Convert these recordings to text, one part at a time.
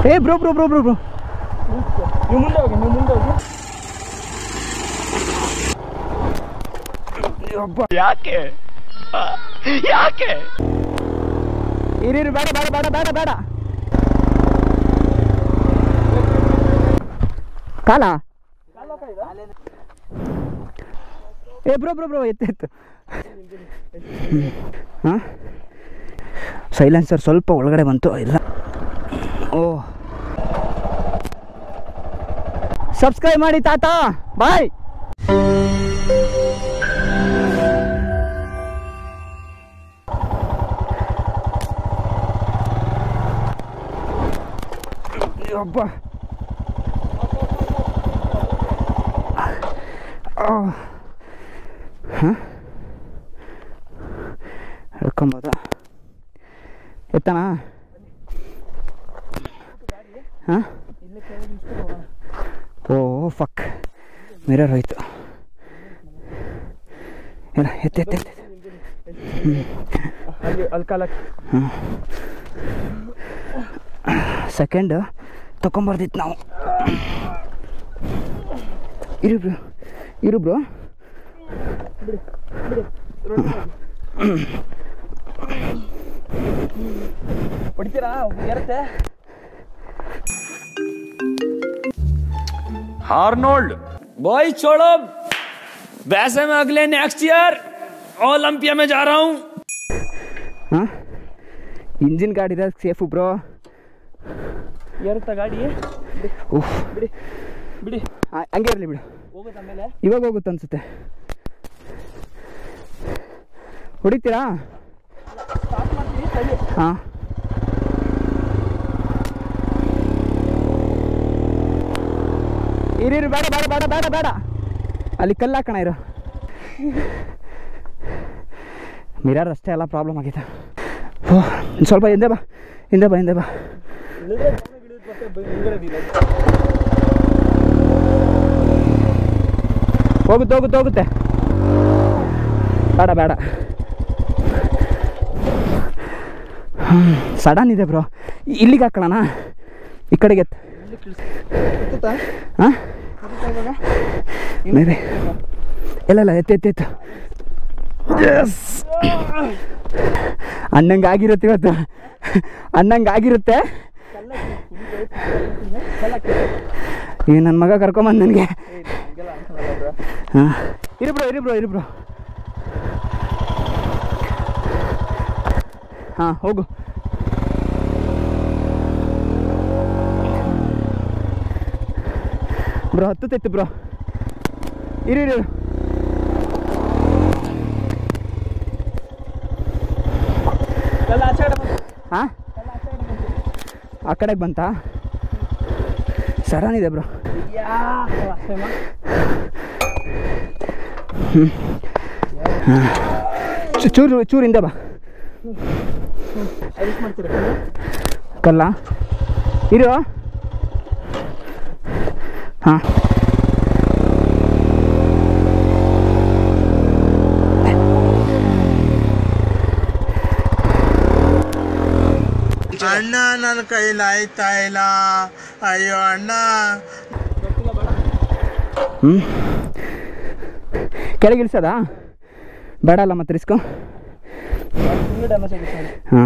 ಏ bro bro bro bro bro ನೀವು ಮುಂದೆ ಹೋಗಿ ನೀವು ಮುಂದೆ ಹೋಗಿ ಯಾಕೆ ಯಾಕೆ ಇರಿ ಇರಿ, ಬೇಡ ಬೇಡ ಬೇಡ ಬೇಡ ಬೇಡ ಕಾಲ ಏ ಬ್ರೋ ಬ್ರೋ ಬ್ರೋ ಎತ್ತು ಎತ್ತು ಹಾಂ ಸೈಲೆನ್ಸರ್ ಸ್ವಲ್ಪ ಒಳಗಡೆ ಬಂತು ಇಲ್ಲ ಓ ಸಬ್ಸ್ಕ್ರೈಬ್ ಮಾಡಿ ತಾತ ಬಾಯ್ ಅಬ್ಬ ಹಾಂ ಹೇಳ್ಕೊಂಬೋದ ಎತ್ತಣ ಹಾಂ ಓ ಫಕ್ ಮಿರರ್ ಹೋಯ್ತು ಇಲ್ಲ ಎತ್ತ ಎತ್ತ ಎತ್ತ ಅಲ್ಲಿ ಅಲ್ಲಿ ಕಾಲಕ್ಕೆ ಸೆಕೆಂಡ್ ತಗೊಂಬರ್ದಿತ್ತು ನಾವು ಇರು ಬ್ರೋ ಇರು ಬ್ರೋ ಹೊಡಿತೀರಾ ಇರುತ್ತೆ आर्नोल्ड बॉय छोड़ो वैसे मैं अगले नेक्स्ट ईयर ओलंपिया में जा रहा हूँ ಹಾಂ ಇಂಜಿನ್ ಗಾಡಿ ಇರೋದು ಸೇಫು ಬ್ರೋ ಏರುತ್ತಾ ಗಾಡಿ ಉಫ್ ಬಿಡಿ ಬಿಡಿ ಆ- ಹಂಗೆ ಇರಲಿ ಬಿಡು ಹೋಗುತ್ತೆ ಆಮೇಲೆ ಇವಾಗ ಹೋಗುತ್ತೆ ಅನ್ಸುತ್ತೆ ಹೊಡಿತೀರಾ ಸ್ಟಾರ್ಟ್ ಮಾಡ್ತೀನಿ ತಡಿ ಹಾಂ ಇರಿರು ಬೇಡ ಬೇಡ ಬೇಡ ಬೇಡ ಬೇಡ ಅಲ್ಲಿ ಕಲ್ಲು ಹಾಕೋಣ ಇರು ಮಿರರ್ ಅಷ್ಟೇ ಎಲ್ಲ ಪ್ರಾಬ್ಲಮ್ ಆಗಿದೆ ಓ ಒಂದ್ ಸ್ವಲ್ಪ ಹಿಂದೆ ಬಾ ಹಿಂದೆ ಬಾ ಹಿಂದೆ ಬಾ ಇಳಿದ್ರೆ ಜನ ಇಳಿದ್ ಮತ್ತೆ ಬ- ಹಿಂದ್ಗಡೆ ಬೀಳೋದು. ಹೋಗುತ್ತೆ ಹೋಗುತ್ತೆ ಹೋಗುತ್ತೆ ಬೇಡ ಬೇಡ ಸಡನ್ ಇದೆ ಬ್ರೋ ಇಲ್ಲಿಗೆ ಹಾಕೋಣ ಈ ಕಡೆಗೆ ಎತ್ತು ಎತ್ತುತ್ತಾ? ಹಾಂ ಎತ್ತುತ್ತಾ ಇವಾಗ? ಮೇಬಿ ಇಲ್ಲ ಇಲ್ಲ ಎತ್ತು ಎತ್ತು ಎತ್ತು ಎಸ್ ಅನ್ನಂಗೆ ಆಗಿರುತ್ತೆ ಇವತ್ತು ಅನ್ನಂಗೆ ಆಗಿರುತ್ತೆ ಈ ನನ್ನ ಮಗ ಕರ್ಕೊಂಬಂದು ನನಗೆ ಏ, ಹಿಂಗೆಲ್ಲ ಅನ್ಸಲ್ಲ ಅದು. ಹಾಂ ಇರು ಬ್ರೋ ಇರು ಬ್ರೋ ಇರು ಬ್ರೋ ಹಾಂ ಹೋಗು ಬ್ರೋ ಹತ್ತುತ್ತೈತೆ ಬ್ರೋ ಇರು ಇರು ಇರು. ಎಲ್ಲ ಆಚೆ ಕಡೆ ಬಂತು. ಹಾಂ ಎಲ್ಲ ಆಚೆ ಕಡೆ ಬಂತು. ಆ ಕಡೆಗೆ ಬಂತಾ ಸರನ್ ಇದೆ ಬ್ರೋ ಯಾ, last time ಆ? ಚೂ- ಚೂರು ಚೂರು ಹಿಂದೆ ಬಾ Edit ಮಾಡ್ತೀರಾ ಕಲ್ಲ ಇರು ಹಾಂ ಅಣ್ಣ ನನ್ನ ಕೈಲಿ ಆಯ್ತಾ ಇಲ್ಲ ಅಯ್ಯೋ ಅಣ್ಣ ಗೊತ್ತಿಲ್ಲ ಬೇಡ ಹ್ಞೂ ಕೆಳಗೆ ಇಳಿಸೋದಾ ಬೇಡ ಅಲ್ಲ ಮತ್ತೆ ರಿಸ್ಕು ಫುಲ್ ಡ್ಯಾಮೇಜ್ ಆಗುತ್ತೆ ನೋಡಿ. ಹಾಂ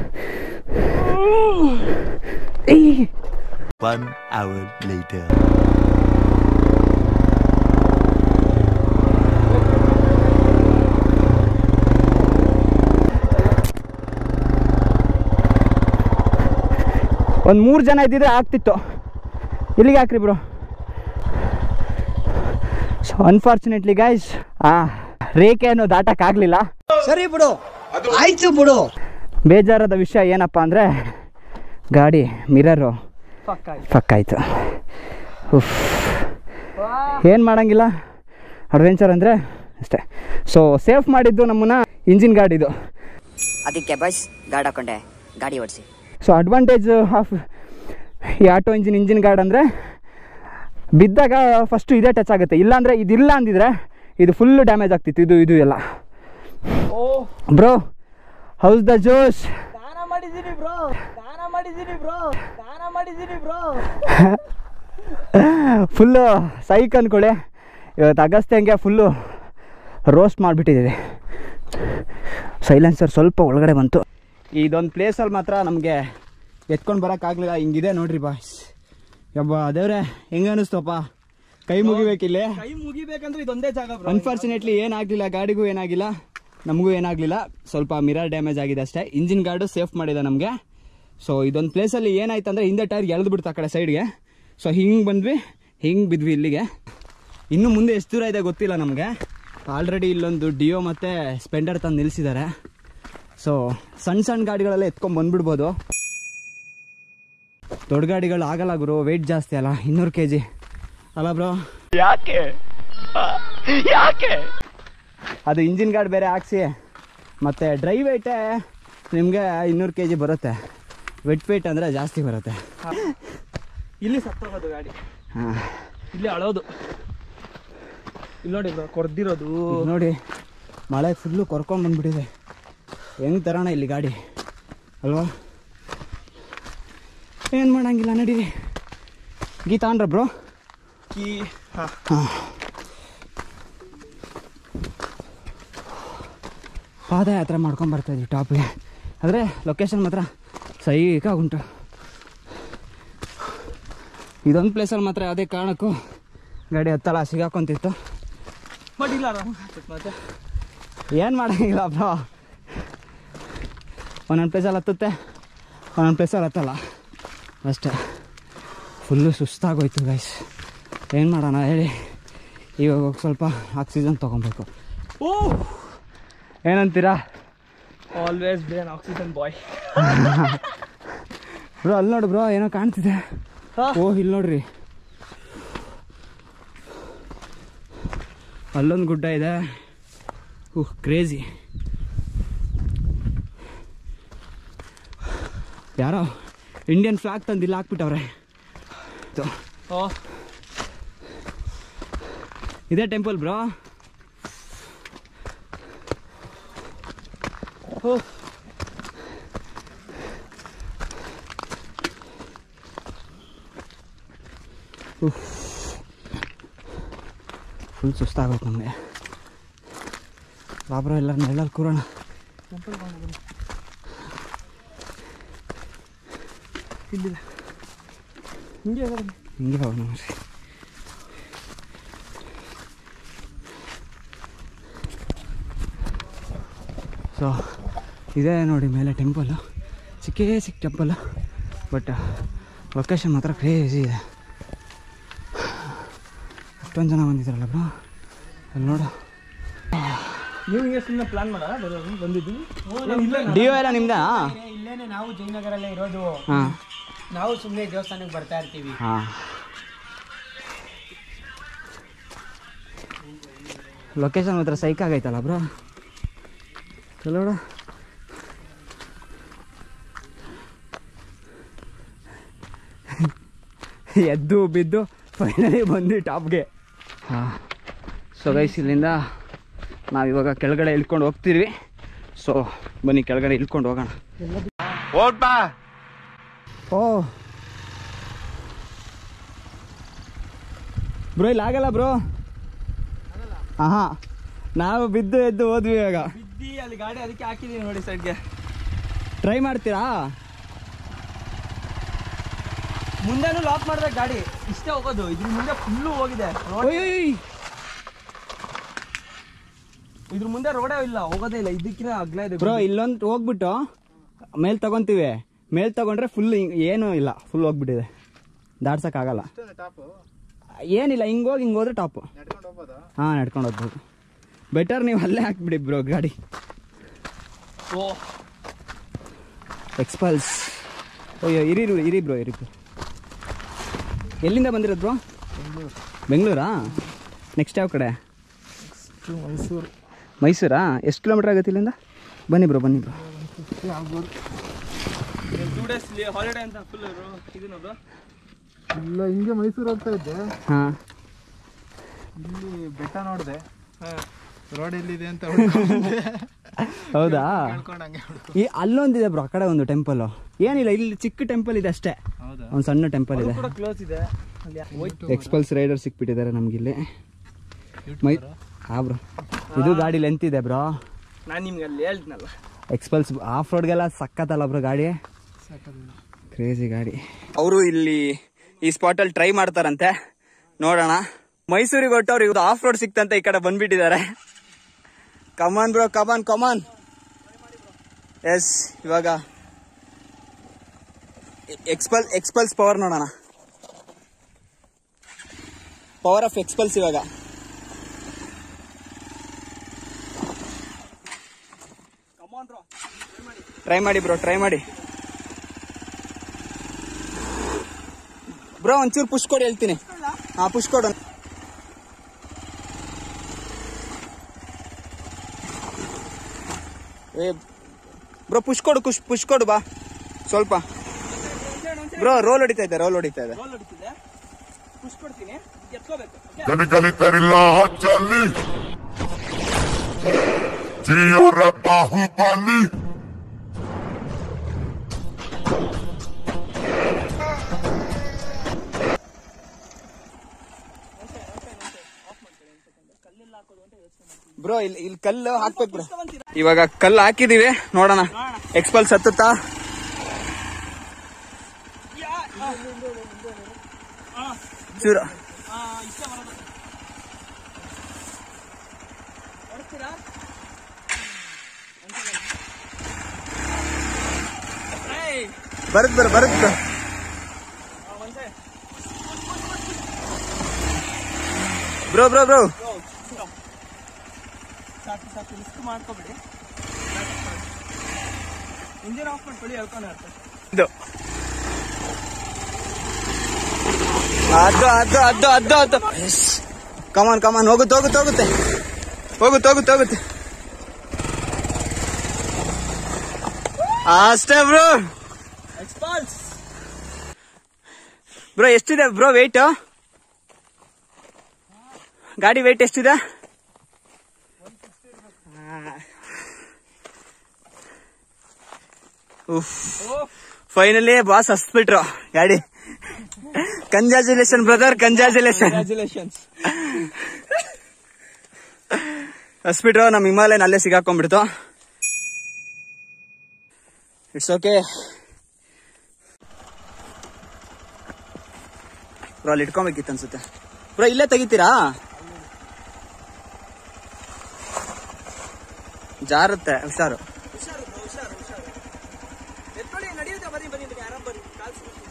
ಏಯ್ One hour later. ಒಂದು ಮೂರು ಜನ ಇದ್ದಿದ್ರೆ ಆಗ್ತಿತ್ತು ಇಲ್ಲಿಗೆ ಹಾಕ್ರಿ ಬ್ರೋ ಸೊ ಅನ್ಫಾರ್ಚುನೇಟ್ಲಿ ಗೈಸ್ ಆ ರೇಖೆಯನ್ನು ದಾಟಕ್ಕಾಗಲಿಲ್ಲ ಸರಿ ಬಿಡು ಆಯ್ತು ಬಿಡು ಬೇಜಾರಾದ ವಿಷಯ ಏನಪ್ಪ ಅಂದರೆ ಗಾಡಿ ಮಿರರು Fuck ಆಯ್ತು. ಫಕ್ ಆಯಿತು ಉಫ್ ಏನು ಮಾಡೋಂಗಿಲ್ಲ ಅಡ್ವೆಂಚರ್ ಅಂದರೆ ಅಷ್ಟೇ ಸೊ ಸೇಫ್ ಮಾಡಿದ್ದು ನಮ್ಮನ್ನ ಇಂಜಿನ್ ಗಾಡಿದು ಅದಕ್ಕೆ ಬಸ್ ಗಾಡಿ ಹಾಕೊಂಡೆ ಗಾಡಿ ಓಡಿಸಿ ಸೊ ಅಡ್ವಾಂಟೇಜ್ ಆಫ್ ಈ ಆಟೋ ಇಂಜಿನ್ ಇಂಜಿನ್ ಗಾರ್ಡ್ ಅಂದರೆ ಬಿದ್ದಾಗ ಫಸ್ಟು ಇದೇ ಟಚ್ ಆಗುತ್ತೆ ಇಲ್ಲಾಂದರೆ ಇದಿಲ್ಲ ಅಂದಿದ್ರೆ ಇದು ಫುಲ್ ಡ್ಯಾಮೇಜ್ ಆಗ್ತಿತ್ತು ಇದು ಇದು ಎಲ್ಲ ಓ ಬ್ರೋ ಹೌಸ್ ದ ಜೋಶ್ ದಾನ ಮಾಡಿದ್ದೀನಿ ಬ್ರೋ ದಾನ ಮಾಡಿದ್ದೀನಿ ಬ್ರೋ ದಾನ ಮಾಡಿದ್ದೀನಿ ಬ್ರೋ ಫುಲ್ಲು ಸೈಕ್ ಅಂದ್ಕೊಳ್ಳಿ ಇವತ್ತು ಅಗಸ್ತ್ಯಂಗೆ ಫುಲ್ಲು ರೋಸ್ಟ್ ಮಾಡಿಬಿಟ್ಟಿದ್ದೀವಿ ಸೈಲೆನ್ಸರ್ ಸ್ವಲ್ಪ ಒಳಗಡೆ ಬಂತು ಇದೊಂದು ಪ್ಲೇಸಲ್ಲಿ ಮಾತ್ರ ನಮಗೆ ಎತ್ಕೊಂಡು ಬರೋಕ್ಕಾಗಲಿಲ್ಲ ಹಿಂಗಿದೆ ನೋಡ್ರಿ ಬಾಯ್ಸ್ ಯಬ್ಬ ದೇವ್ರೆ ಹೆಂಗೆ ಅನ್ನಿಸ್ತಪ್ಪ ಕೈ ಮುಗಿಬೇಕಿಲ್ಲಿ ಕೈ ಮುಗಿಬೇಕಂದ್ರೆ ಇದೊಂದೇ ಜಾಗ ಬ್ರೋ ಅನ್ಫಾರ್ಚುನೇಟ್ಲಿ ಏನಾಗಲಿಲ್ಲ ಗಾಡಿಗೂ ಏನಾಗಿಲ್ಲ ನಮಗೂ ಏನಾಗಲಿಲ್ಲ ಸ್ವಲ್ಪ ಮಿರರ್ ಡ್ಯಾಮೇಜ್ ಆಗಿದೆ ಅಷ್ಟೇ ಇಂಜಿನ್ ಗಾರ್ಡು ಸೇಫ್ ಮಾಡಿದೆ ನಮಗೆ ಸೊ ಇದೊಂದು ಪ್ಲೇಸಲ್ಲಿ ಏನಾಯ್ತು ಅಂದರೆ ಹಿಂದೆ ಟೈರ್ ಎಳೆದು ಬಿಡ್ತು ಆ ಕಡೆ ಸೈಡ್ಗೆ ಸೊ ಹಿಂಗೆ ಬಂದ್ವಿ ಹಿಂಗೆ ಬಿದ್ವಿ ಇಲ್ಲಿಗೆ ಇನ್ನು ಮುಂದೆ ಎಷ್ಟು ದೂರ ಇದೆ ಗೊತ್ತಿಲ್ಲ ನಮಗೆ ಆಲ್ರೆಡಿ ಇಲ್ಲೊಂದು ಡಿಯೋ ಮತ್ತು ಸ್ಪೆಂಡರ್ ತಂದು ನಿಲ್ಲಿಸಿದ್ದಾರೆ ಸೊ ಸಣ್ಣ ಸಣ್ಣ ಗಾಡಿಗಳೆಲ್ಲ ಎತ್ಕೊಂಡು ಬಂದ್ಬಿಡ್ಬೋದು ದೊಡ್ಡ ಗಾಡಿಗಳು ಆಗಲ್ಲ ಗುರು ವೆಯ್ಟ್ ಜಾಸ್ತಿ ಅಲ್ಲ ಇನ್ನೂರು ಕೆ ಜಿ ಅಲ್ಲ ಬ್ರೋ ಅದು ಇಂಜಿನ್ ಗಾರ್ಡ್ ಬೇರೆ ಹಾಕ್ಸಿ ಮತ್ತು ಡ್ರೈ ವೆಯ್ಟೇ ನಿಮಗೆ ಇನ್ನೂರು ಕೆ ಜಿ ಬರುತ್ತೆ ವೆಟ್ ವೆಯ್ಟ್ ಅಂದರೆ ಜಾಸ್ತಿ ಬರುತ್ತೆ ಇಲ್ಲಿ ಸತ್ತೋಗೋದು ಗಾಡಿ ಹಾಂ ಇಲ್ಲಿ ಅಳೋದು ಇಲ್ಲಿ ನೋಡಿ ಬ್ರೋ ಕೊರ್ದಿರೋದು ನೋಡಿ ಮಳೆ ಫುಲ್ಲು ಕೊರ್ಕೊಂಡು ಬಂದ್ಬಿಟ್ಟಿದೆ ಹೆಂಗೆ ತರೋಣ ಇಲ್ಲಿ ಗಾಡಿ ಅಲ್ವಾ ಏನು ಮಾಡಂಗಿಲ್ಲ ನಡೀರಿ ಗೀತಾ ಅನ್ರ ಬ್ರೋ ಕೀ ಹಾ ಪಾದಯಾತ್ರೆ ಮಾಡ್ಕೊಂಡು ಬರ್ತಾ ಇದ್ವಿ ಟಾಪ್ಗೆ ಆದರೆ ಲೊಕೇಶನ್ ಮಾತ್ರ ಸೈಕಾಗಿ ಉಂಟು ಇದೊಂದು ಪ್ಲೇಸಲ್ಲಿ ಮಾತ್ರ ಯಾವುದೇ ಕಾರಣಕ್ಕೂ ಗಾಡಿ ಹತ್ತಲ್ಲ ಸಿಗಾಕೊಂತಿತ್ತು ಬಟ್ ಇಲ್ಲ ಆರಾಮ ಮತ್ತೆ ಏನು ಮಾಡಂಗಿಲ್ಲ ಬ್ರೋ ಒಂದೊಂದು ಪ್ಲೇಸಲ್ಲಿ ಹತ್ತುತ್ತೆ ಒಂದೊಂದು ಪ್ಲೇಸಲ್ಲಿ ಹತ್ತಲ್ಲ ಅಷ್ಟೇ ಫುಲ್ಲು ಸುಸ್ತಾಗೋಯ್ತು ಗೈಸ್ ಏನು ಮಾಡೋಣ ಹೇಳಿ ಇವಾಗ ಹೋಗಿ ಸ್ವಲ್ಪ ಆಕ್ಸಿಜನ್ ತೊಗೊಬೇಕು ಓ ಏನಂತೀರಾ ಆಲ್ವೇಸ್ ಬೇನ್ ಆಕ್ಸಿಜನ್ ಬಾಯ್ ಬ್ರೋ ಅಲ್ಲಿ ನೋಡು ಬ್ರೋ ಏನೋ ಕಾಣ್ತಿದೆ ಹಾ. ಓ ಇಲ್ಲಿ ನೋಡ್ರಿ ಅಲ್ಲೊಂದು ಗುಡ್ಡ ಇದೆ ಉಹ್ ಕ್ರೇಜಿ ಯಾರೋ ಇಂಡಿಯನ್ ಫ್ಲಾಗ್ ತಂದು ಇಲ್ಲಿ ಹಾಕ್ಬಿಟ್ಟವ್ರೆ ಇದು. ಓ ಇದೇ ಟೆಂಪಲ್ ಬ್ರೋ ಓ ಫುಲ್ ಸುಸ್ತಾಗೋಯ್ತು ನಮಗೆ ಬಾಬ್ರೋ ಎಲ್ಲ ನೆರಳಲ್ಲಿ ಕೂರೋಣ ಇಲ್ಲಿದೆ ಹಿಂಗೆ ಹೋಗೋದು. ಹಿಂಗೆ ಹೋಗೋಣ ನೋಡ್ರಿ ಸೊ ಇದೇ ನೋಡಿ ಮೇಲೆ ಟೆಂಪಲ್ಲು ಚಿಕ್ಕೇ ಚಿಕ್ಕ ಟೆಂಪಲ್ಲು ಬಟ್ ಲೊಕೇಶನ್ ಮಾತ್ರ ಕ್ರೇಜಿ ಇದೆ ಅಷ್ಟೊಂದು ಜನ ಬಂದಿದ್ದಾರಲ್ಲ ಬ್ರೋ ಅಲ್ಲಿ ನೋಡು ನೀವು ಹಿಂಗೆ ಸುಮ್ಮನೆ ಪ್ಲಾನ್ ಮಾಡ ಬರೋದು ಬಂದಿದ್ದು ಏನ್ ಇಲ್ಲ ಡಿಯೋ ಎಲ್ಲ ನಿಮ್ದಾ ಇಲ್ಲೇನೆ ನಾವು ಜಯನಗರಲ್ಲೇ ಇರೋದು ಹಾಂ ನಾವು ಸುಮ್ಮನೆ ದೇವಸ್ಥಾನಕ್ಕೆ ಬರ್ತಾ ಇರ್ತೀವಿ ಹಾಂ ಲೊಕೇಶನ್ ಮಾತ್ರ ಸೈಕ್ ಆಗೈತಲ್ಲ ಬ್ರೋ ಚಲೋಡ ಎದ್ದು ಬಿದ್ದು ಫೈನಲಿ ಬಂದು ಟಾಪ್ಗೆ ಹಾಂ ಸೊ ಗೈಸ್ ಇಲ್ಲಿಂದ ನಾವು ಇವಾಗ ಕೆಳಗಡೆ ಇಳ್ಕೊಂಡು ಹೋಗ್ತೀವಿ ಸೊ ಬನ್ನಿ ಕೆಳಗಡೆ ಇಳ್ಕೊಂಡು ಹೋಗೋಣ ಓ ಬ್ರೋ ಇಲ್ಲಿ ಆಗಲ್ಲ ಬ್ರೋ ಹಾಂ ನಾವು ಬಿದ್ದು ಎದ್ದು ಹೋದ್ವಿ ಇವಾಗ ಬಿದ್ದಿ ಅಲ್ಲಿ ಗಾಡಿ ಅದಕ್ಕೆ ಹಾಕಿದೀನಿ ನೋಡಿ ಸೈಡ್ಗೆ ಟ್ರೈ ಮಾಡ್ತೀರಾ ಮುಂದೆನೂ ಲಾಕ್ ಮಾಡ್ಬೇಕು ಗಾಡಿ ಇಷ್ಟೇ ಹೋಗೋದು ಇದ್ರ ಮುಂದೆ ಫುಲ್ಲು ಹೋಗಿದೆ ರೋಡ್ ಓಯ್ ಇದ್ರ ಮುಂದೆ ರೋಡೇ ಇಲ್ಲ ಹೋಗೋದೇ ಇಲ್ಲ ಇದಕ್ಕಿಂತ ಅಗ್ಲ ಇದೆ ಬ್ರೋ ಇಲ್ಲೊಂದು ಹೋಗ್ಬಿಟ್ಟು ಮೇಲ್ ತಗೊಂತೀವಿ ಮೇಲ್ ತಗೊಂಡ್ರೆ ಫುಲ್ ಏನೂ ಇಲ್ಲ ಫುಲ್ ಹೋಗ್ಬಿಟ್ಟಿದೆ ದಾಟ್ಸಕ್ಕಾಗಲ್ಲ ಏನಿಲ್ಲ ಹಿಂಗೆ ಹೋಗಿ ಹಿಂಗೆ ಹೋದ್ರೆ ಟಾಪು ಹಾಂ ನಡ್ಕೊಂಡು ಹೋಗ್ಬೋದು ಬೆಟರ್ ನೀವು ಅಲ್ಲೇ ಹಾಕ್ಬಿಡಿ ಬ್ರೋ ಗಾಡಿ ಓ ಎಕ್ಸ್ಪಲ್ಸ್ ಅಯ್ಯೋ ಇರಿ ಇರು- ಇರಿ ಬ್ರೋ ಇರಿ ಬ್ರೋ ಎಲ್ಲಿಂದ ಬಂದಿರೋದು ಬ್ರೋ ಬೆಂಗಳೂರಾ ನೆಕ್ಸ್ಟ್ ಯಾವ ಕಡೆ ಮೈಸೂರು ಮೈಸೂರಾ ಎಷ್ಟು ಕಿಲೋಮೀಟ್ರ್ ಆಗುತ್ತೆ ಇಲ್ಲಿಂದ ಬನ್ನಿ ಬ್ರೋ ಬನ್ನಿ ಬ್ರೋ ಟೂ ಡೇಸ್ ಹಾಲಿಡೇ ಅಂತ ಫುಲ್ ಇದು ನೋಡು ಇಲ್ಲ ಹಿಂಗೆ ಮೈಸೂರು ಹೋಗ್ತಾ ಇದ್ದೆ ಹಾಂ ಇಲ್ಲಿ ಬೆಟ್ಟ ನೋಡಿದೆ ಹಾಂ ರೋಡ್ ಎಲ್ಲಿದೆ ಅಂತ ಹುಡ್ಕೊಂಡೆ. ಹೌದಾ ಕೇಳ್ಕೊಂಡು ಹಂಗೆ ಹುಡ್ಕೊ ಈ ಅಲ್ಲೊಂದಿದೆ ಬ್ರೋ ಆ ಕಡೆ ಒಂದು ಟೆಂಪಲ್ ಏನಿಲ್ಲ ಇಲ್ಲಿ ಚಿಕ್ಕ ಟೆಂಪಲ್ ಇದೆ ಅಷ್ಟೇ ಹೌದಾ ಒಂದು ಸಣ್ಣ ಟೆಂಪಲ್ ಇದೆ ಕೂಡ ಕ್ಲೋಸ್ ಇದೆ ಅಲ್ಲಿ ಎಕ್ಸ್ಪಲ್ಸ್ ರೈಡರ್ ಸಿಕ್ಬಿಟ್ಟಿದ್ದಾರೆ ನಮ್ಗಿಲ್ಲಿ ಮೈ ಹಾ ಬ್ರೋ ಇದು ಗಾಡಿ ಲೆಂತ್ ಇದೆ ಬ್ರೋ ನಾನು ನಿಮ್ಗೆ ಅಲ್ಲಿ ಹೇಳ್ತೀನಲ್ಲ ಎಕ್ಸ್ಪಲ್ಸ್ ಆಫ್ ರೋಡ್ಗೆಲ್ಲ ಸಕ್ಕತ್ತಲ್ಲ ಬ್ರೋ ಗಾಡಿ ಕ್ರೇಜಿ ಗಾಡಿ ಅವರು ಇಲ್ಲಿ ಈ ಸ್ಪಾಟ್ ಅಲ್ಲಿ ಟ್ರೈ ಮಾಡ್ತಾರಂತೆ ನೋಡೋಣ ಮೈಸೂರಿಗೆ ಹೊಟ್ಟವ್ರು ಇವ್ರು ಆಫ್ ರೋಡ್ ಸಿಕ್ತಂತೆ ಈ ಕಡೆ ಬಂದ್ಬಿಟ್ಟಿದ್ದಾರೆ ಕಮಾನ್ ಬ್ರೋ ಕಮಾನ್ ಕಮಾನ್ ಎಸ್ ಇವಾಗ ಎಕ್ಸ್ಪಲ್ ಎಕ್ಸ್ಪಲ್ಸ್ ಪವರ್ ನೋಡೋಣ ಪವರ್ ಆಫ್ ಎಕ್ಸ್ಪಲ್ಸ್ ಇವಾಗ ಟ್ರೈ ಮಾಡಿ ಬ್ರೋ ಟ್ರೈ ಮಾಡಿ ಬ್ರೋ ಒಂಚೂರು ಪುಷ್ ಕೊಡಿ ಹೇಳ್ತೀನಿ ಹಾ ಪುಷ್ ಕೊಡು ಏ ಬ್ರೋ ಪುಷ್ ಕೊಡು ಕುಶ್ ಪುಷ್ ಕೊಡು ಬಾ ಸ್ವಲ್ಪ ಬ್ರೋ ರೋಲ್ ಹೊಡಿತಾ ಇದೆ ರೋಲ್ ಹೊಡಿತಾ ಇದೆ ರೋಲ್ ಹೊಡಿತಿದೆ ಪುಷ್ ಕೊಡ್ತೀನಿ ಎತ್ಕೋಬೇಕು ಕಲಿ ಕಲಿ ಕರಿಲ್ಲ ಚಲ್ಲಿ ಜಿಯೋರ ಬಾಹುಬಲಿ ಬ್ರೋ ಇಲ್ಲಿ ಇಲ್ಲಿ ಕಲ್ಲು ಹಾಕ್ಬೇಕು ಬ್ರೋ ಇವಾಗ ಕಲ್ಲು ಹಾಕಿದೀವಿ ನೋಡೋಣ ಎಕ್ಸ್ಪಲ್ಸ್ ಹತ್ತುತ್ತಾ ಚೂರ ಬರುತ್ ಬರ ಬರುತ್ ಬ್ರೋ ಬ್ರೋ ಬ್ರೋ ಬ್ರೋ ಸಾಕು ಸಾಕು ರಿಸ್ಕ್ ಮಾಡ್ಕೋಬೇಡಿ ಇಂಜಿನ್ ಆಫ್ ಮಾಡ್ಕೊಳ್ಳಿ ಹೇಳ್ಕೊಂಡು ಇರ್ತದೆ ಇದು ಅದು ಅದು ಅದು ಅದು ಅದು ಕಮಾನ್ ಕಮಾನ್ ಹೋಗುತ್ತೆ ಹೋಗುತ್ತೆ ಹೋಗುತ್ತೆ ಹೋಗುತ್ತೆ ಹೋಗುತ್ತೆ ಹೋಗುತ್ತೆ ಅಷ್ಟೇ ಬ್ರೋ ಎಕ್ಸ್ಪಾಲ್ಸ್ ಬ್ರೋ ಎಷ್ಟಿದೆ ಬ್ರೋ ವೆಯ್ಟ್ ಗಾಡಿ ವೆಯ್ಟ್ ಎಷ್ಟಿದೆ ಫೈನಲಿ ಬಾಸ್ ಹಸ್ಬಿಟ್ರು ಗಾಡಿ ಕಂಜಾಜುಲೇಷನ್ ಬ್ರದರ್ ಕಂಜಾಜುಲೇಷನ್ ಕಂಗ್ರ್ಯಾಚುಲೇಷನ್ಸ್ ಹಸ್ಬಿಟ್ರು ನಮ್ಮ ಹಿಮಾಲಯನ್ ಅಲ್ಲೇ ಸಿಗಾಕೊಂಡ್ಬಿಡ್ತು ಇಟ್ಸ್ ಓಕೆ ಬ್ರೋ ಅಲ್ಲಿ ಇಟ್ಕೊಬೇಕಿತ್ತು ಅನ್ಸುತ್ತೆ ಬ್ರೋ ಇಲ್ಲೇ ತೆಗಿತೀರಾ ಜಾರುತ್ತೆ ಹುಷಾರು ಹುಷಾರು bro, ಹುಷಾರು ಹುಷಾರು ಎತ್ಕೊಳ್ಳಿ ನಡೆಯುತ್ತೆ ಬನ್ನಿ ಬನ್ನಿ ಬನ್ನಿ ಆರಾಮ್ ಬನ್ನಿ ಕಾಲ್ ಸುತ್ತಿ.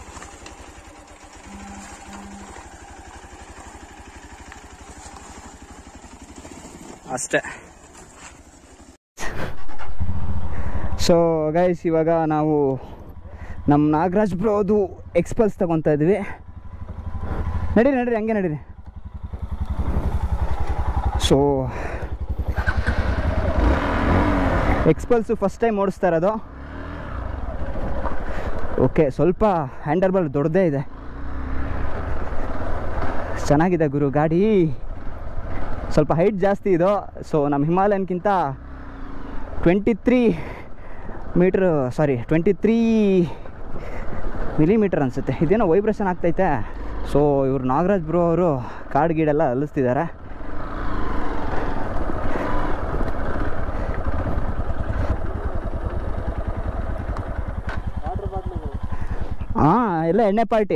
ಅಷ್ಟೇ ಸೊ ಗೈಸ್ ಇವಾಗ ನಾವು ನಮ್ಮ ನಾಗರಾಜ್ ಬ್ರೋ ಅದು ಎಕ್ಸ್ಪಲ್ಸ್ ತಗೊತಾ ಇದ್ವಿ ನಡೀರಿ ನಡೀರಿ ಹಂಗೆ ನಡೀರಿ ಸೊ ಎಕ್ಸ್ಪಲ್ಸು ಫಸ್ಟ್ ಟೈಮ್ ಓಡಿಸ್ತಾ ಇರೋದು ಓಕೆ ಸ್ವಲ್ಪ ಹ್ಯಾಂಡರ್ಬಲ್ ದೊಡ್ಡದೇ ಇದೆ ಚೆನ್ನಾಗಿದೆ ಗುರು ಗಾಡಿ ಸ್ವಲ್ಪ ಹೈಟ್ ಜಾಸ್ತಿ ಇದು ಸೊ ನಮ್ಮ ಹಿಮಾಲಯನ್ಕಿಂತ twenty three metre sorry twenty three millimetre ಅನಿಸುತ್ತೆ ಇದೇನೋ ವೈಬ್ರೇಷನ್ ಆಗ್ತೈತೆ ಸೊ ಇವರು ನಾಗರಾಜ್ ಬ್ರೋ ಅವರು ಕಾರ್ಡ್ ಗೀಡೆಲ್ಲ ಅಲ್ಲಿಸ್ತಿದ್ದಾರೆ ಹಾಂ ಎಲ್ಲ ಎಣ್ಣೆ ಪಾರ್ಟಿ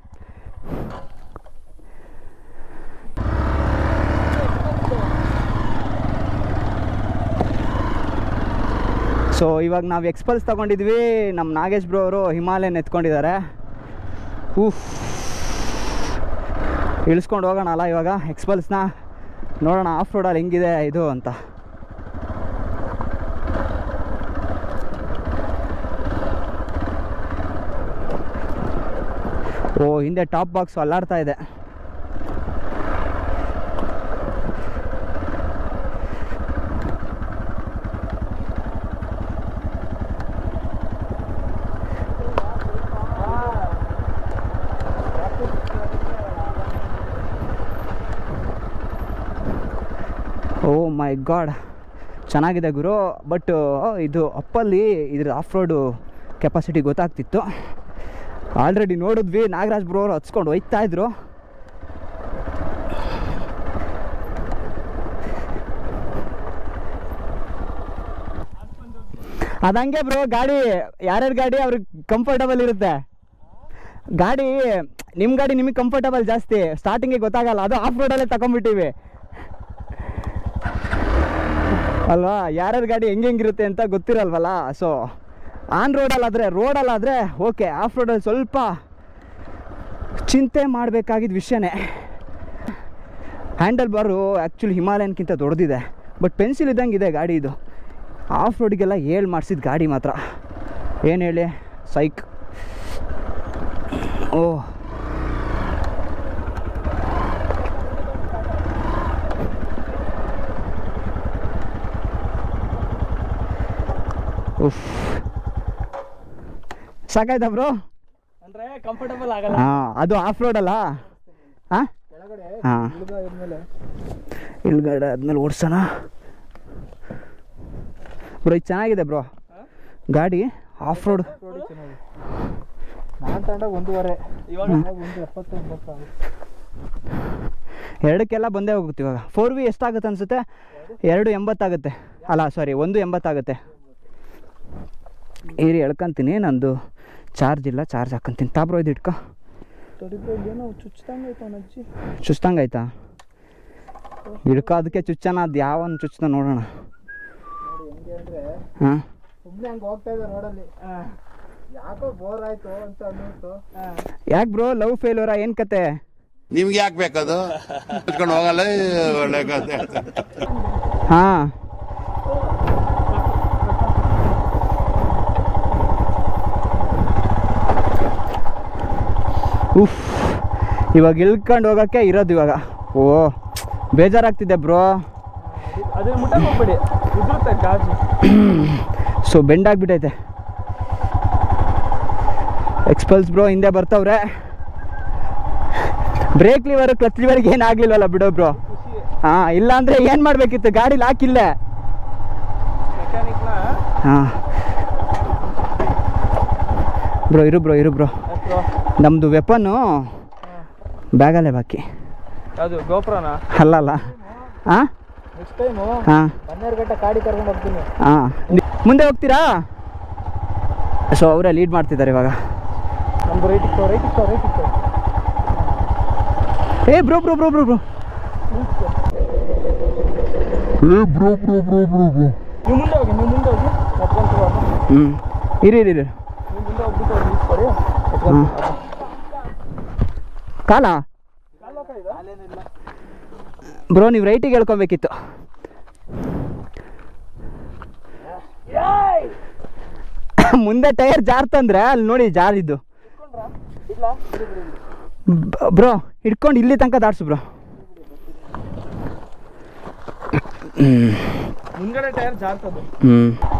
ಸೊ ಇವಾಗ ನಾವು ಎಕ್ಸ್ಪಲ್ಸ್ ತಗೊಂಡಿದ್ವಿ ನಮ್ಮ ನಾಗೇಶ್ ಬ್ರೋ ಅವರು ಹಿಮಾಲಯನ್ ಎತ್ಕೊಂಡಿದ್ದಾರೆ ಊಫ್ ಇಳಿಸ್ಕೊಂಡು ಹೋಗೋಣ ಅಲ್ಲ ಇವಾಗ ಎಕ್ಸ್ಪಲ್ಸ್ನ ನೋಡೋಣ ಆಫ್ ರೋಡಲ್ಲಿ ಹೆಂಗಿದೆ ಇದು ಅಂತ ಓ ಹಿಂದೆ ಟಾಪ್ ಬಾಕ್ಸ್ ಅಲ್ಲಾಡ್ತಾ ಇದೆ ಓ ಮೈ ಗಾಡ್ ಚೆನ್ನಾಗಿದೆ ಗುರು ಬಟ್ ಇದು ಅಪ್ಪಲ್ಲಿ ಇದ್ರ ಆಫ್ ರೋಡು ಕೆಪಾಸಿಟಿ ಗೊತ್ತಾಗ್ತಿತ್ತು ಆಲ್ರೆಡಿ ನೋಡಿದ್ವಿ ನಾಗರಾಜ್ ಬ್ರೋ ಅವ್ರು ಹಚ್ಕೊಂಡು ಹೋಯ್ತಾ ಇದ್ರು ಅದಂಗೆ ಬ್ರೋ ಗಾಡಿ ಯಾರ್ಯಾರ ಗಾಡಿ ಅವ್ರಿಗೆ ಕಂಫರ್ಟಬಲ್ ಇರುತ್ತೆ ಗಾಡಿ ನಿಮ್ಮ ಗಾಡಿ ನಿಮಗೆ ಕಂಫರ್ಟಬಲ್ ಜಾಸ್ತಿ ಸ್ಟಾರ್ಟಿಂಗಿಗೆ ಗೊತ್ತಾಗಲ್ಲ ಅದು ಆಫ್ ರೋಡಲ್ಲೇ ತಗೊಂಡ್ಬಿಟ್ಟಿವಿ ಅಲ್ವಾ ಯಾರ್ಯಾರ ಗಾಡಿ ಹೆಂಗೆ ಹೆಂಗಿರುತ್ತೆ ಅಂತ ಗೊತ್ತಿರಲ್ವಲ್ಲ ಸೊ ಆನ್ ರೋಡಲ್ಲಾದರೆ ರೋಡಲ್ಲಾದರೆ ಓಕೆ ಆಫ್ ರೋಡಲ್ಲಿ ಸ್ವಲ್ಪ ಚಿಂತೆ ಮಾಡಬೇಕಾಗಿದ್ದ ವಿಷಯನೇ ಹ್ಯಾಂಡಲ್ ಬಾರು ಆ್ಯಕ್ಚುಲಿ ಹಿಮಾಲಯನ್ಕಿಂತ ದೊಡ್ಡದಿದೆ ಬಟ್ ಪೆನ್ಸಿಲ್ ಇದ್ದಂಗೆ ಇದೆ ಗಾಡಿ ಇದು ಆಫ್ ರೋಡಿಗೆಲ್ಲ ಏಳು ಮಾಡಿಸಿದ ಗಾಡಿ ಮಾತ್ರ ಏನು ಹೇಳಿ ಸೈಕ್ ಓ ಉಫ್ ಸಾಕಾಯ್ತಾ ಬ್ರೋ ಅಂದ್ರೆ ಕಂಫರ್ಟಬಲ್ ಆಗಲ್ಲ ಹಾಂ ಅದು ಆಫ್ ರೋಡ್ ಅಲ್ಲ ಹಾಂ ಹಾಂ ಇಳ್ಗಡೆ ಆದ್ಮೇಲೆ ಓಡಿಸೋಣ ಬ್ರೋ ಇದು ಚೆನ್ನಾಗಿದೆ ಬ್ರೋ ಗಾಡಿ ಆಫ್ ರೋಡ್ ನಾನು ತಗೊಂಡಾಗ ಒಂದೂವರೆ ಇವಾಗ ಒಂದು ಎಪ್ಪತ್ತು ಎಂಬತ್ತು ಎರಡಕ್ಕೆಲ್ಲ ಬಂದೇ ಹೋಗುತ್ತೆ ಇವಾಗ ಫೋರ್ ವಿ ಎಷ್ಟಾಗುತ್ತೆ ಅನ್ಸುತ್ತೆ ಎರಡು ಎಂಬತ್ತಾಗುತ್ತೆ ಅಲ್ಲ ಸಾರಿ ಒಂದು ಎಂಬತ್ತಾಗುತ್ತೆ ಏರಿ ಎಳ್ಕೊಂತೀನಿ ನಂದು ಚಾರ್ಜ್ ಇಲ್ಲ ಚಾರ್ಜ್ ಹಾಕೊಂತೀನಿ ತಾಬ್ರೋ ಇದು ಇಟ್ಕೊ ಏನೋ ಚುಚ್ಚಿದಂಗೆ ಆಯ್ತು ಅವ್ನ ಅಜ್ಜಿ ಚುಚ್ದಂಗಾಯ್ತಾ ಹಿಡ್ಕೊ ಅದಕ್ಕೆ ಚುಚ್ಚನ ಅದು ಯಾವನ್ ಚುಚ್ಚನ ನೋಡೋಣ ಹಾಂ ಸುಮ್ಮನೆ ಹಂಗೆ ಹೋಗ್ತಾ ಇದ್ದೆ ರೋಡಲ್ಲಿ ಯಾಕೋ ಬೋರ್ ಆಯ್ತು ಅಂತ ಅನ್ನಿಸ್ತು ಯಾಕೆ ಬ್ರೋ ಲವ್ ಫೇಲ್ಯೂರ ಏನು ಕತೆ ನಿಮ್ಗೆ ಯಾಕೆ ಬೇಕದು ಮುಚ್ಕೊಂಡು ಹೋಗಲ್ಲ ಒಳ್ಳೆ ಕಥೆ. ಹಾಂ ಉಫ್ ಇವಾಗ ಇಳ್ಕೊಂಡು ಹೋಗೋಕ್ಕೆ ಇರೋದು ಇವಾಗ ಓ ಬೇಜಾರಾಗ್ತಿದೆ ಬ್ರೋ ಅದನ್ನ ಮುಟ್ಟಕ್ಕೆ ಹೋಗ್ಬೇಡಿ ಉದುರುತ್ತೆ ಗಾಜು ಸೊ ಬೆಂಡ್ ಆಗಿಬಿಟ್ಟೈತೆ ಎಕ್ಸ್ಪಲ್ಸ್ ಬ್ರೋ ಹಿಂದೆ ಬರ್ತವ್ರೆ ಬ್ರೇಕ್ ಲಿವರ್ ಕ್ಲಚ್ ಲಿವರ್ಗೆ ಏನು ಆಗ್ಲಿಲ್ವಲ್ಲ ಬಿಡೋ ಬ್ರೋ ಹಾಂ ಇಲ್ಲ ಅಂದರೆ ಏನು ಮಾಡಬೇಕಿತ್ತು ಗಾಡಿ ಲಾಕಿಲ್ಲ ಮೆಕ್ಯಾನಿಕ್ನ ಹಾಂ ಬ್ರೋ ಇರು ಬ್ರೋ ಇರು ಬ್ರೋ ನಮ್ಮದು ವೆಪನ್ನು ಬ್ಯಾಗಲ್ಲೇ ಬಾಕಿ ಅದು ಗೋಪ್ರನ ಅಲ್ಲಲ್ಲ ಹಾಂ ನೆಕ್ಸ್ಟ್ ಟೈಮು ಹಾಂ ಹನ್ನೆರಡು ಗಂಟೆ ಗಾಡಿ ಕರ್ಕೊಂಡು ಹೋಗ್ತೀನಿ ಹಾಂ ಮುಂದೆ ಹೋಗ್ತೀರಾ ಸೊ ಅವರೇ ಲೀಡ್ ಮಾಡ್ತಿದ್ದಾರೆ ಇವಾಗ ನಮ್ದು ರೈಟ್ ಇತ್ತು ರೈಟ್ ಇತ್ತು ರೈಟ್ ಇತ್ತು ಏ bro bro bro bro bro ನೀವು ಮುಂದೆ ಹೋಗಿ ನೀವು ಮುಂದೆ ಹೋಗಿ ನಡ್ಕೊಂತ ಹೋಗೋಣ. ಹ್ಞೂ ಇರಿ ಇರಿ ಇರಿ ನೀವು ಮುಂದೆ ಹೋಗ್ಬಿಟ್ಟು ಅಲ್ಲಿ ನಿಲ್ಸ್ಕೊಡಿ. ಹಾಂ ಕಾಲ ಬ್ರೋ ನೀವು ರೈಟಿಗೆ ಹೇಳ್ಕೊಬೇಕಿತ್ತು ಮುಂದೆ ಟೈರ್ ಜಾರ್ತಂದ್ರೆ ಅಲ್ಲಿ ನೋಡಿ ಜಾರಿದ್ದು ಬ್ರೋ ಹಿಡ್ಕೊಂಡು ಇಲ್ಲಿ ತನಕ ದಾಟ್ಸು ಬ್ರೋ ಮುಂದ್ಗಡೆ ಟೈರ್ ಜಾರ್ತದು ಹ್ಞೂ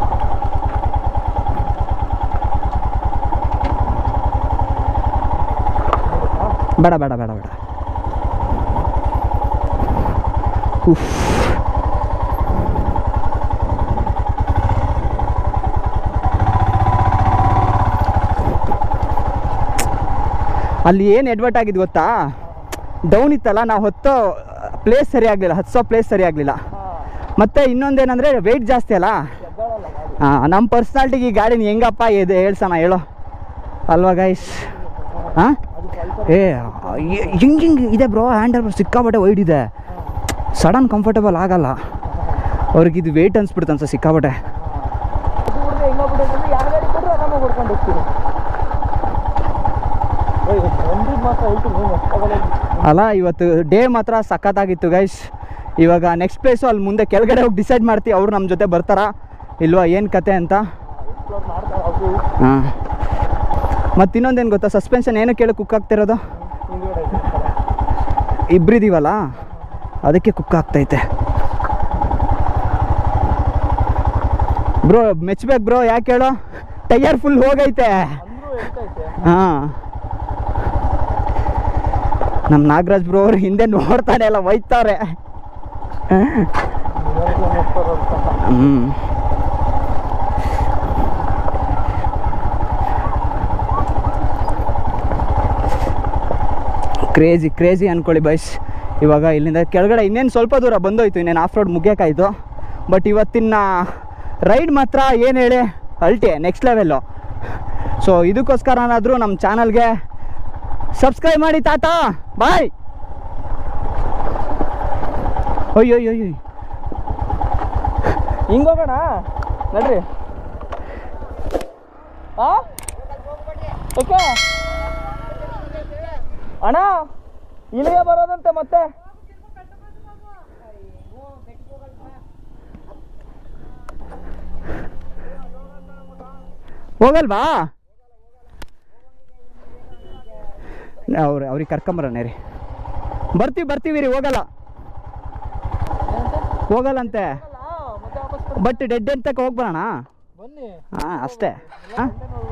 ಬೇಡ ಬೇಡ ಬೇಡ ಬೇಡ ಉಫ್ ಅಲ್ಲಿ ಏನು ಎಡ್ವರ್ಟ್ ಆಗಿದ್ದು ಗೊತ್ತಾ ಡೌನ್ ಇತ್ತಲ್ಲ ನಾವು ಹೊತ್ತೋ ಪ್ಲೇಸ್ ಸರಿ ಆಗಲಿಲ್ಲ ಹತ್ಸೋ ಪ್ಲೇಸ್ ಸರಿ ಆಗಲಿಲ್ಲ ಮತ್ತು ಇನ್ನೊಂದೇನಂದರೆ ವೆಯ್ಟ್ ಜಾಸ್ತಿ ಅಲ್ಲ ಹಾಂ ನಮ್ಮ ಪರ್ಸ್ನಾಲ್ಟಿಗೆ ಈ ಗಾಡಿನ ಹೆಂಗಪ್ಪ ಇದೆ ಹೇಳ್ಸೋಣ ಹೇಳೋ ಅಲ್ವಾ ಗೈಸ್ ಹಾಂ ಏ ಹಿಂಗೆ ಹಿಂಗೆ ಇದೆ ಬ್ರೋ ಹ್ಯಾಂಡಲ್ ಸಿಕ್ಕಾಬಟ್ಟೆ ವೈಡ್ ಇದೆ ಸಡನ್ ಕಂಫರ್ಟಬಲ್ ಆಗಲ್ಲ ಅವ್ರಿಗೆ ಇದು ವೆಯ್ಟ್ ಅನ್ಸ್ಬಿಡುತ್ತೆ ಅನ್ಸ ಸಿಕ್ಕಾಬಟ್ಟೆ ಅದು ಹುಡುಗ ಇನ್ನೊಬ್ಬ ಹುಡುಗ ಯಾರ ಗಾಡಿ ಕೊಟ್ಟರು ಆರಾಮಾಗಿ ಹೊಡ್ಕೊಂಡು ಹೋಗ್ತೀನಿ ಒಂದಿದ್ದು ಮಾತ್ರ ಹೇಳ್ತೀನಿ ನೀವು ಅಷ್ಟೊಳಗೆ ಅಲ್ಲ ಇವತ್ತು ಡೇ ಮಾತ್ರ ಸಖತ್ತಾಗಿತ್ತು ಗೈಸ್ ಇವಾಗ ನೆಕ್ಸ್ಟ್ ಪ್ಲೇಸು ಅಲ್ಲಿ ಮುಂದೆ ಕೆಳಗಡೆ ಹೋಗಿ ಡಿಸೈಡ್ ಮಾಡ್ತೀವಿ ಅವ್ರು ನಮ್ಮ ಜೊತೆ ಬರ್ತಾರಾ ಇಲ್ವಾ ಏನು ಕತೆ ಅಂತ ಎಕ್ಸ್ಪ್ಲೋರ್ ಮಾಡ್ತಾರೆ ಅವರು ಹಾಂ ಮತ್ತು ಇನ್ನೊಂದೇನು ಗೊತ್ತಾ ಸಸ್ಪೆನ್ಷನ್ ಏನಕ್ಕೆ ಕೇಳಿ ಕುಕ್ ಆಗ್ತಿರೋದು ಹಿಂದ್ಗಡೆ ಇರ್ತಾರೆ. ಇಬ್ಬರಿದ್ದೀವಲ್ಲ ಅದಕ್ಕೆ ಕುಕ್ ಆಗ್ತೈತೆ ಬ್ರೋ ಮೆಚ್ಬೇಕು ಬ್ರೋ ಯಾಕೆ ಹೇಳೋ ಟೈಯರ್ ಫುಲ್ ಹೋಗೈತೆ ಅಂದ್ರೂ ಎಷ್ಟೈತೆ ಹಾಂ ನಮ್ಮ ನಾಗರಾಜ್ ಬ್ರೋ ಅವ್ರು ಹಿಂದೆ ನೋಡ್ತಾನೆ ಎಲ್ಲ ಒಯ್ತಾರೆ ಇವಾಗ ಹ್ಞೂ ಕ್ರೇಜಿ ಕ್ರೇಜಿ ಅಂದ್ಕೊಳ್ಳಿ ಬೈಸ್ ಇವಾಗ ಇಲ್ಲಿಂದ ಕೆಳಗಡೆ ಇನ್ನೇನು ಸ್ವಲ್ಪ ದೂರ ಬಂದೋಯ್ತು ಇನ್ನೇನು ಆಫ್ ರೋಡ್ ಮುಗಿಯೋಕ್ಕಾಯ್ತು ಬಟ್ ಇವತ್ತಿನ ರೈಡ್ ಮಾತ್ರ ಏನು ಹೇಳಿ ಅಲ್ಟಿ ನೆಕ್ಸ್ಟ್ ಲೆವೆಲ್ಲು ಸೊ ಇದಕ್ಕೋಸ್ಕರನಾದರೂ ನಮ್ಮ ಚಾನಲ್ಗೆ ಸಬ್ಸ್ಕ್ರೈಬ್ ಮಾಡಿ ತಾತ ಬಾಯ್ ಅಯ್ಯೋ ಅಯ್ಯೋ ಅಯ್ಯೋ ಹಿಂಗೋಗೋಣ ನಡ್ರಿ ಆ ಓಕೆ ಅಣ್ಣ ಇಲ್ಲಿಗೆ ಬರೋದಂತೆ ಮತ್ತೆ ಹೋಗಲ್ವಾ ಅವ್ರು ಅವ್ರಿಗೆ ಕರ್ಕೊಂಬರೋಣ ರೀ ಬರ್ತೀವಿ ಬರ್ತೀವಿ ರೀ ಹೋಗಲ್ಲ ಹೋಗಲ್ಲಂತೆ ಬಟ್ ಡೆಡ್ ಎಂಡ್ ತಕ ಹೋಗಿ ಬರೋಣ ಬನ್ನಿ ಹಾಂ ಅಷ್ಟೇ ಹಾಂ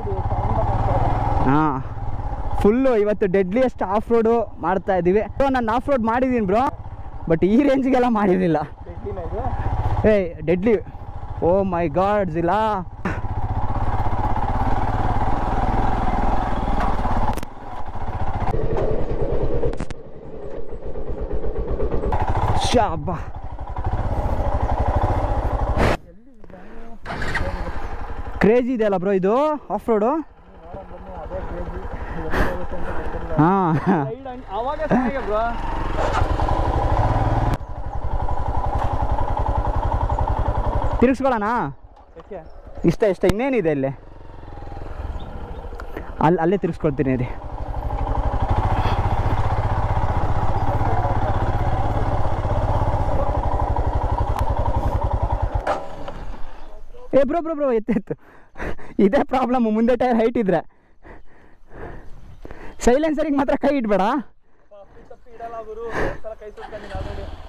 ಹಾಂ ಫುಲ್ಲು ಇವತ್ತು ಡೆಡ್ಲಿಯಸ್ಟ್ ಆಫ್ ರೋಡು ಮಾಡ್ತಾ ಇದ್ದೀವಿ ಸೊ ನಾನು ಆಫ್ ರೋಡ್ ಮಾಡಿದ್ದೀನಿ ಬ್ರೋ ಬಟ್ ಈ ರೇಂಜ್ಗೆಲ್ಲ ಮಾಡಿರಲಿಲ್ಲ ಏಯ್ ಡೆಡ್ಲಿ ಓ ಮೈ ಗಾಡ್ ಜಿಲಾ ಶಾಬಾ ಕ್ರೇಜಿ ಇದೆಯಲ್ಲ ಬ್ರೋ ಇದು ಆಫ್ ರೋಡು ಹಾಂ ಅವಾಗ ಚೆನ್ನಾಗಿ ಬ್ರೋ ತಿರುಗಿಸ್ಕೊಳ್ಳೋಣ ಇಷ್ಟ ಇಷ್ಟ ಇನ್ನೇನಿದೆ ಇಲ್ಲಿ ಅಲ್ಲಿ ಅಲ್ಲೇ ತಿರ್ಗಿಸ್ಕೊಳ್ತೀನಿ ರೀ ಏ ಬ್ರೋ ಬ್ರೋ ಬ್ರೋ ಎತ್ತೆತ್ತು ಇದೇ ಪ್ರಾಬ್ಲಮ್ಮು ಮುಂದೆ ಟೈರ್ ಹೈಟ್ ಇದ್ರೆ ಸೈಲೆನ್ಸರಿಗೆ ಮಾತ್ರ ಕೈ ಇಡ್ಬೇಡ ತಪ್ಪಿ ಇಡಲ್ಲ ಗುರು ಕೈ ಸುಟ್ಕೊಂಡಿದ್ದೀನಿ ಆಲ್ರೆಡಿ